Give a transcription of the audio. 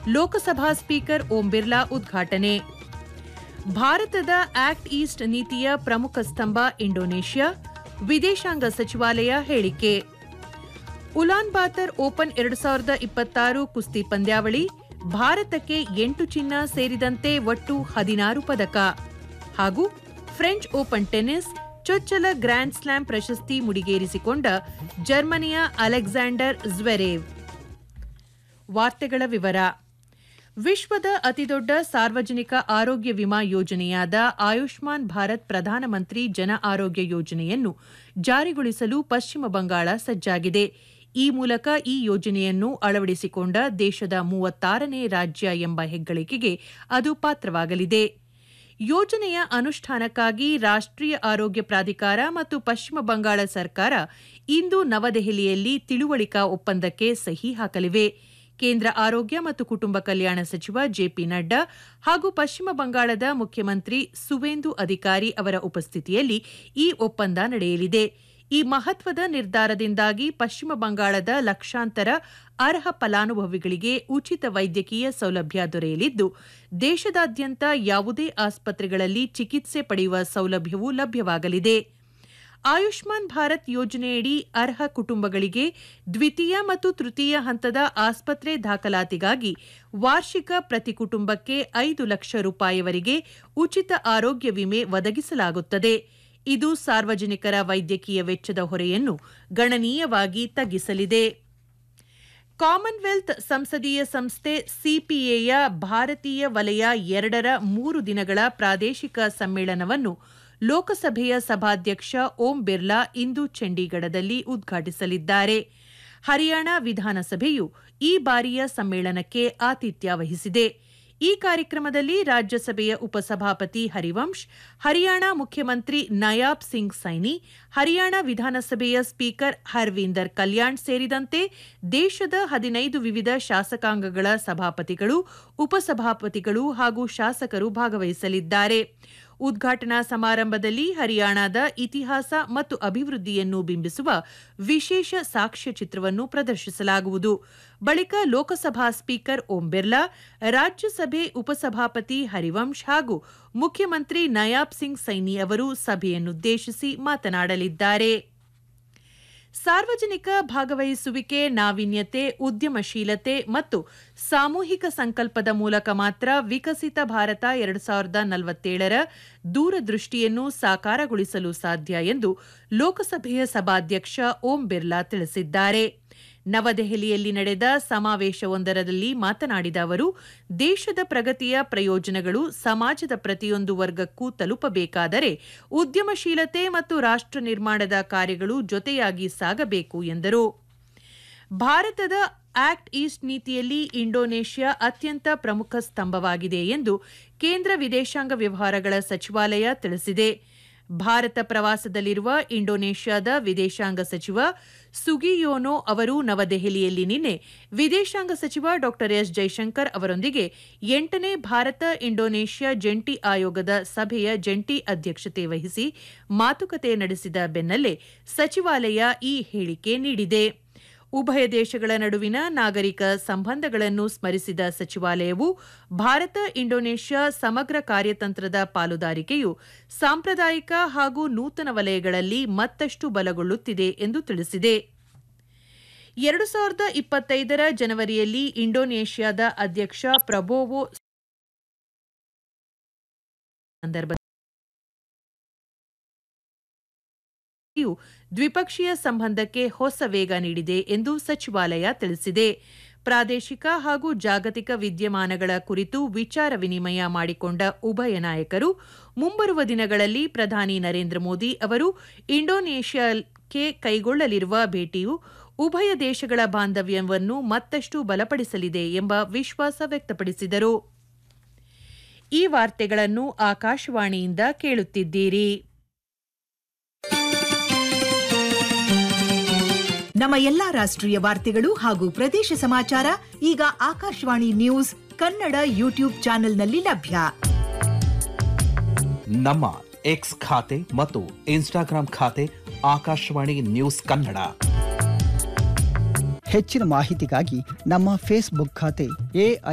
Lok Sabha speaker ಓಂ ಬಿರ್ಲಾ ಉದ್ಘಾಟನೆ ಭಾರತದ act East ನೀತಿಯ ಪ್ರಮುಖ ಸ್ತಂಭ ಇಂಡೋನೇಷ್ಯಾ ವಿದೇಶಾಂಗ ಸಚಿವಾಲಯ ಹೇಳಿಕೆ ಉಲಾನ್ ಬಾತರ್ ಓಪನ್ ಎರಡು ಸಾವಿರದ ಇಪ್ಪತ್ತಾರು ಕುಸ್ತಿ ಪಂದ್ಯಾವಳಿ ಭಾರತಕ್ಕೆ ಎಂಟು ಚಿನ್ನ ಸೇರಿದಂತೆ ಒಟ್ಟು ಹದಿನಾರು ಪದಕ ಹಾಗೂ ಫ್ರೆಂಚ್ ಓಪನ್ ಟೆನ್ನಿಸ್ ಚೊಚ್ಚಲ ಗ್ರ್ಯಾಂಡ್ ಸ್ಲಾಂ ಪ್ರಶಸ್ತಿ ಮುಡಿಗೇರಿಸಿಕೊಂಡ ಜರ್ಮನಿಯ ಅಲೆಕ್ಸಾಂಡರ್ ಜ್ವೆರೇವ್ ವಾರ್ತೆಗಳ ವಿವರ ವಿಶ್ವದ ಅತಿದೊಡ್ಡ ಸಾರ್ವಜನಿಕ ಆರೋಗ್ಯ ವಿಮಾ ಯೋಜನೆಯಾದ ಆಯುಷ್ಮಾನ್ ಭಾರತ್ ಪ್ರಧಾನಮಂತ್ರಿ ಜನ ಆರೋಗ್ಯ ಯೋಜನೆಯನ್ನು ಜಾರಿಗೊಳಿಸಲು ಪಶ್ಚಿಮ ಬಂಗಾಳ ಸಜ್ಜಾಗಿದೆ ಈ ಮೂಲಕ ಈ ಯೋಜನೆಯನ್ನು ಅಳವಡಿಸಿಕೊಂಡ ದೇಶದ ಮೂವತ್ತಾರನೇ ರಾಜ್ಯ ಎಂಬ ಹೆಗ್ಗಳಿಕೆಗೆ ಅದು ಪಾತ್ರವಾಗಲಿದೆ ಯೋಜನೆಯ ಅನುಷ್ಠಾನಕ್ಕಾಗಿ ರಾಷ್ಟ್ರೀಯ ಆರೋಗ್ಯ ಪ್ರಾಧಿಕಾರ ಮತ್ತು ಪಶ್ಚಿಮ ಬಂಗಾಳ ಸರ್ಕಾರ ಇಂದು ನವದೆಹಲಿಯಲ್ಲಿ ತಿಳುವಳಿಕಾ ಒಪ್ಪಂದಕ್ಕೆ ಸಹಿ ಹಾಕಲಿವೆ ಕೇಂದ್ರ ಆರೋಗ್ಯ ಮತ್ತು ಕುಟುಂಬ ಕಲ್ಯಾಣ ಸಚಿವ ಜೆಪಿ ನಡ್ಡಾ ಹಾಗೂ ಪಶ್ಚಿಮ ಬಂಗಾಳದ ಮುಖ್ಯಮಂತ್ರಿ ಸುವೇಂದು ಅಧಿಕಾರಿ ಅವರ ಉಪಸ್ಥಿತಿಯಲ್ಲಿ ಈ ಒಪ್ಪಂದ ನಡೆಯಲಿದೆ ಈ ಮಹತ್ವದ ನಿರ್ಧಾರದಿಂದಾಗಿ ಪಶ್ಚಿಮ ಬಂಗಾಳದ ಲಕ್ಷಾಂತರ ಅರ್ಹ ಫಲಾನುಭವಿಗಳಿಗೆ ಉಚಿತ ವೈದ್ಯಕೀಯ ಸೌಲಭ್ಯ ದೊರೆಯಲಿದ್ದು ದೇಶದಾದ್ಯಂತ ಯಾವುದೇ ಆಸ್ಪತ್ರೆಗಳಲ್ಲಿ ಚಿಕಿತ್ಸೆ ಪಡೆಯುವ ಸೌಲಭ್ಯವೂ ಲಭ್ಯವಾಗಲಿದೆ ಆಯುಷ್ಮಾನ್ ಭಾರತ್ ಯೋಜನೆಯಡಿ ಅರ್ಹ ಕುಟುಂಬಗಳಿಗೆ ದ್ವಿತೀಯ ಮತ್ತು ತೃತೀಯ ಹಂತದ ಆಸ್ಪತ್ರೆ ದಾಖಲಾತಿಗಾಗಿ ವಾರ್ಷಿಕ ಪ್ರತಿ ಕುಟುಂಬಕ್ಕೆ ಐದು ಲಕ್ಷ ರೂಪಾಯಿವರೆಗೆ ಉಚಿತ ಆರೋಗ್ಯ ವಿಮೆ ಒದಗಿಸಲಾಗುತ್ತದೆ ಇದು ಸಾರ್ವಜನಿಕರ ವೈದ್ಯಕೀಯ ವೆಚ್ಚದ ಹೊರೆಯನ್ನು ಗಣನೀಯವಾಗಿ ತಗ್ಗಿಸಲಿದೆ ಕಾಮನ್ವೆಲ್ತ್ ಸಂಸದೀಯ ಸಂಸ್ಥೆ ಸಿಪಿಎಯ ಭಾರತೀಯ ವಲಯ ಎರಡರ ಮೂರು ದಿನಗಳ ಪ್ರಾದೇಶಿಕ ಸಮ್ಮೇಳನವನ್ನು ಲೋಕಸಭೆಯ ಸಭಾಧ್ಯಕ್ಷ ಓಂ ಬಿರ್ಲಾ ಇಂದು ಚಂಡೀಗಢದಲ್ಲಿ ಉದ್ಘಾಟಿಸಲಿದ್ದಾರೆ ಹರಿಯಾಣ ವಿಧಾನಸಭೆಯು ಈ ಬಾರಿಯ ಸಮ್ಮೇಳನಕ್ಕೆ ಆತಿಥ್ಯ ವಹಿಸಿದೆ ಈ ಕಾರ್ಯಕ್ರಮದಲ್ಲಿ ರಾಜ್ಯಸಭೆಯ ಉಪಸಭಾಪತಿ ಹರಿವಂಶ್ ಹರಿಯಾಣ ಮುಖ್ಯಮಂತ್ರಿ ನಯಾಬ್ ಸಿಂಗ್ ಸೈನಿ ಹರಿಯಾಣ ವಿಧಾನಸಭೆಯ ಸ್ಪೀಕರ್ ಹರ್ವೀಂದರ್ ಕಲ್ಯಾಣ್ ಸೇರಿದಂತೆ ದೇಶದ ಹದಿನೈದು ವಿವಿಧ ಶಾಸಕಾಂಗಗಳ ಸಭಾಪತಿಗಳು ಉಪಸಭಾಪತಿಗಳು ಹಾಗೂ ಶಾಸಕರು ಭಾಗವಹಿಸಲಿದ್ದಾರೆ ಉದ್ಘಾಟನಾ ಸಮಾರಂಭದಲ್ಲಿ ಹರಿಯಾಣದ ಇತಿಹಾಸ ಮತ್ತು ಅಭಿವೃದ್ಧಿಯನ್ನು ಬಿಂಬಿಸುವ ವಿಶೇಷ ಸಾಕ್ಷ್ಯಚಿತ್ರವನ್ನು ಪ್ರದರ್ಶಿಸಲಾಗುವುದು ಬಳಿಕ ಲೋಕಸಭಾ ಸ್ಪೀಕರ್ ಓಂ ಬಿರ್ಲಾ ರಾಜ್ಯಸಭೆ ಉಪಸಭಾಪತಿ ಹರಿವಂಶ್ ಹಾಗೂ ಮುಖ್ಯಮಂತ್ರಿ ನಯಾಬ್ ಸಿಂಗ್ ಸೈನಿ ಅವರು ಸಭೆಯನ್ನುದ್ದೇಶಿಸಿ ಮಾತನಾಡಲಿದ್ದಾರೆ ಸಾರ್ವಜನಿಕ ಭಾಗವಹಿಸುವಿಕೆ ನಾವೀನ್ಯತೆ ಉದ್ಯಮಶೀಲತೆ ಮತ್ತು ಸಾಮೂಹಿಕ ಸಂಕಲ್ಪದ ಮೂಲಕ ಮಾತ್ರ ವಿಕಸಿತ ಭಾರತ ಎರಡು ಸಾವಿರದ ನಲವತ್ತೇಳರ ದೂರದೃಷ್ಟಿಯನ್ನು ಸಾಕಾರಗೊಳಿಸಲು ಸಾಧ್ಯ ಎಂದು ಲೋಕಸಭೆಯ ಸಭಾಧ್ಯಕ್ಷ ಓಂ ಬಿರ್ಲಾ ತಿಳಿಸಿದ್ದಾರೆ ನವದೆಹಲಿಯಲ್ಲಿ ನಡೆದ ಸಮಾವೇಶವೊಂದರಲ್ಲಿ ಮಾತನಾಡಿದ ಅವರು ದೇಶದ ಪ್ರಗತಿಯ ಪ್ರಯೋಜನಗಳು ಸಮಾಜದ ಪ್ರತಿಯೊಂದು ವರ್ಗಕ್ಕೂ ತಲುಪಬೇಕಾದರೆ ಉದ್ಯಮಶೀಲತೆ ಮತ್ತು ರಾಷ್ಟ್ರ ನಿರ್ಮಾಣದ ಕಾರ್ಯಗಳು ಜೊತೆಯಾಗಿ ಸಾಗಬೇಕು ಎಂದರು ಭಾರತದ ಆಕ್ಟ್ ಈಸ್ಟ್ ನೀತಿಯಲ್ಲಿ ಇಂಡೋನೇಷ್ಯಾ ಅತ್ಯಂತ ಪ್ರಮುಖ ಸ್ತಂಭವಾಗಿದೆ ಎಂದು ಕೇಂದ್ರ ವಿದೇಶಾಂಗ ವ್ಯವಹಾರಗಳ ಸಚಿವಾಲಯ ತಿಳಿಸಿದೆ ಭಾರತ ಪ್ರವಾಸದಲ್ಲಿರುವ ಇಂಡೋನೇಷ್ಯಾದ ವಿದೇಶಾಂಗ ಸಚಿವ ಸುಗಿಯೋನೋ ಅವರು ನವದೆಹಲಿಯಲ್ಲಿ ನಿನ್ನೆ ವಿದೇಶಾಂಗ ಸಚಿವ ಡಾ ಎಸ್ ಜೈಶಂಕರ್ ಅವರೊಂದಿಗೆ ಎಂಟನೇ ಭಾರತ ಇಂಡೋನೇಷ್ಯಾ ಜಂಟಿ ಆಯೋಗದ ಸಭೆಯ ಜಂಟಿ ಅಧ್ಯಕ್ಷತೆ ವಹಿಸಿ ಮಾತುಕತೆ ನಡೆಸಿದ ಬೆನ್ನಲ್ಲೇ ಸಚಿವಾಲಯ ಈ ಹೇಳಿಕೆ ನೀಡಿದೆ ಉಭಯ ದೇಶಗಳ ನಡುವಿನ ನಾಗರಿಕ ಸಂಬಂಧಗಳನ್ನು ಸ್ಮರಿಸಿದ ಸಚಿವಾಲಯವು ಭಾರತ ಇಂಡೋನೇಷ್ಯಾ ಸಮಗ್ರ ಕಾರ್ಯತಂತ್ರದ ಪಾಲುದಾರಿಕೆಯು ಸಾಂಪ್ರದಾಯಿಕ ಹಾಗೂ ನೂತನ ವಲಯಗಳಲ್ಲಿ ಮತ್ತಷ್ಟು ಬಲಗೊಳ್ಳುತ್ತಿದೆ ಎಂದು ತಿಳಿಸಿದೆ ಎರಡು ಸಾವಿರದ ಇಪ್ಪತ್ತೈದರ ಜನವರಿಯಲ್ಲಿ ಇಂಡೋನೇಷ್ಯಾದ ಅಧ್ಯಕ್ಷ ಪ್ರಬೋವೋ ಸಂದರ್ಭ ದ್ವಿಪಕ್ಷೀಯ ಸಂಬಂಧಕ್ಕೆ ಹೊಸ ವೇಗ ನೀಡಿದೆ ಎಂದು ಸಚಿವಾಲಯ ತಿಳಿಸಿದೆ ಪ್ರಾದೇಶಿಕ ಹಾಗೂ ಜಾಗತಿಕ ವಿದ್ಯಮಾನಗಳ ಕುರಿತು ವಿಚಾರ ವಿನಿಮಯ ಮಾಡಿಕೊಂಡ ಉಭಯ ನಾಯಕರು ಮುಂಬರುವ ದಿನಗಳಲ್ಲಿ ಪ್ರಧಾನಿ ನರೇಂದ್ರ ಮೋದಿ ಅವರು ಇಂಡೋನೇಷ್ಯಾಕ್ಕೆ ಕೈಗೊಳ್ಳಲಿರುವ ಭೇಟಿಯು ಉಭಯ ದೇಶಗಳ ಬಾಂಧವ್ಯವನ್ನು ಮತ್ತಷ್ಟು ಬಲಪಡಿಸಲಿದೆ ಎಂಬ ವಿಶ್ವಾಸ ವ್ಯಕ್ತಪಡಿಸಿದರು ಈ ವಾರ್ತೆಗಳನ್ನು ಆಕಾಶವಾಣಿಯಿಂದ ಕೇಳುತ್ತಿದ್ದೀರಿ ನಮ್ಮ ಎಲ್ಲಾ ರಾಷ್ಟ್ರೀಯ ವಾರ್ತೆಗಳು ಹಾಗೂ ಪ್ರದೇಶ ಸಮಾಚಾರ ಈಗ ಆಕಾಶವಾಣಿ ನ್ಯೂಸ್ ಕನ್ನಡ ಯೂಟ್ಯೂಬ್ ಚಾನೆಲ್ನಲ್ಲಿ ಲಭ್ಯ ನಮ್ಮ ಎಕ್ಸ್ ಖಾತೆ ಮತ್ತು ಇನ್ಸ್ಟಾಗ್ರಾಂ ಖಾತೆ ಆಕಾಶವಾಣಿ ನ್ಯೂಸ್ ಕನ್ನಡ ಹೆಚ್ಚಿನ ಮಾಹಿತಿಗಾಗಿ ನಮ್ಮ ಫೇಸ್ಬುಕ್ ಖಾತೆ ಎ